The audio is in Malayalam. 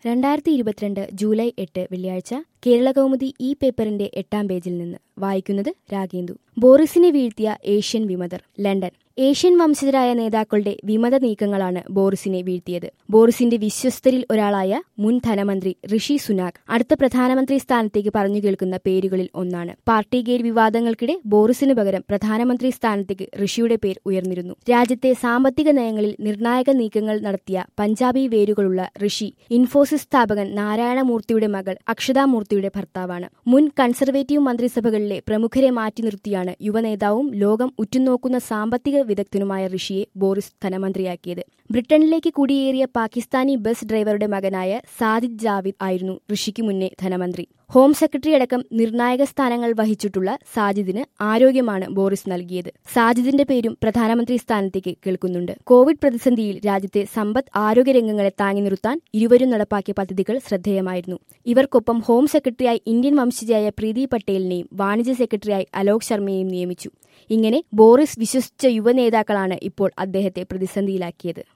രണ്ടായിരത്തി ഇരുപത്തിരണ്ട് ജൂലൈ എട്ട് വെള്ളിയാഴ്ച കേരളകൗമുദി ഈ പേപ്പറിന്റെ എട്ടാം പേജിൽ നിന്ന് വായിക്കുന്നത് രാഗേന്ദു ബോറിസിനെ വീഴ്ത്തിയ ഏഷ്യൻ വിമതർ ലണ്ടൻ ഏഷ്യൻ വംശജരായ നേതാക്കളുടെ വിമത നീക്കങ്ങളാണ് ബോറിസിനെ വീഴ്ത്തിയത് ബോറിസിന്റെ വിശ്വസ്തരിൽ ഒരാളായ മുൻ ധനമന്ത്രി ഋഷി സുനാക് അടുത്ത പ്രധാനമന്ത്രി സ്ഥാനത്തേക്ക് പറഞ്ഞു കേൾക്കുന്ന പേരുകളിൽ ഒന്നാണ് പാർട്ടി ഗേറ്റ് വിവാദങ്ങൾക്കിടെ ബോറിസിന് പകരം പ്രധാനമന്ത്രി സ്ഥാനത്തേക്ക് ഋഷിയുടെ പേർ ഉയർന്നിരുന്നു രാജ്യത്തെ സാമ്പത്തിക നയങ്ങളിൽ നിർണായക നീക്കങ്ങൾ നടത്തിയ പഞ്ചാബി വേരുകളുള്ള ഋഷി ഇൻഫോസിസ് സ്ഥാപകൻ നാരായണമൂർത്തിയുടെ മകൾ അക്ഷതാമൂർത്തിയുടെ ഭർത്താവാണ് മുൻ കൺസർവേറ്റീവ് മന്ത്രിസഭകളിലെ പ്രമുഖരെ മാറ്റി നിർത്തിയാണ് യുവനേതാവും ലോകം ഉറ്റുനോക്കുന്ന സാമ്പത്തിക വിദഗ്ധനുമായ ഋഷിയെ ബോറിസ് ധനമന്ത്രിയാക്കിയത് ബ്രിട്ടനിലേക്ക് കുടിയേറിയ പാകിസ്ഥാനി ബസ് ഡ്രൈവറുടെ മകനായ സാദിദ് ജാവിദ് ആയിരുന്നു ഋഷിക്ക് മുന്നേ ധനമന്ത്രി ഹോം സെക്രട്ടറി അടക്കം നിർണായക സ്ഥാനങ്ങൾ വഹിച്ചിട്ടുള്ള സാജിദിന് ആരോഗ്യമാണ് ബോറിസ് നൽകിയത് സാജിദിന്റെ പേരും പ്രധാനമന്ത്രി സ്ഥാനത്തേക്ക് കേൾക്കുന്നുണ്ട് കോവിഡ് പ്രതിസന്ധിയിൽ രാജ്യത്തെ സമ്പദ് ആരോഗ്യ രംഗങ്ങളെ താങ്ങി നിർത്താൻ ഇരുവരും നടപ്പാക്കിയ പദ്ധതികൾ ശ്രദ്ധേയമായിരുന്നു ഇവർക്കൊപ്പം ഹോം സെക്രട്ടറിയായി ഇന്ത്യൻ വംശജയായ പ്രീതി പട്ടേലിനെയും വാണിജ്യ സെക്രട്ടറിയായി അലോക് ശർമ്മയെയും നിയമിച്ചു ഇങ്ങനെ ബോറിസ് വിശ്വസിച്ച യുവനേതാക്കളാണ് ഇപ്പോൾ അദ്ദേഹത്തെ പ്രതിസന്ധിയിലാക്കിയത്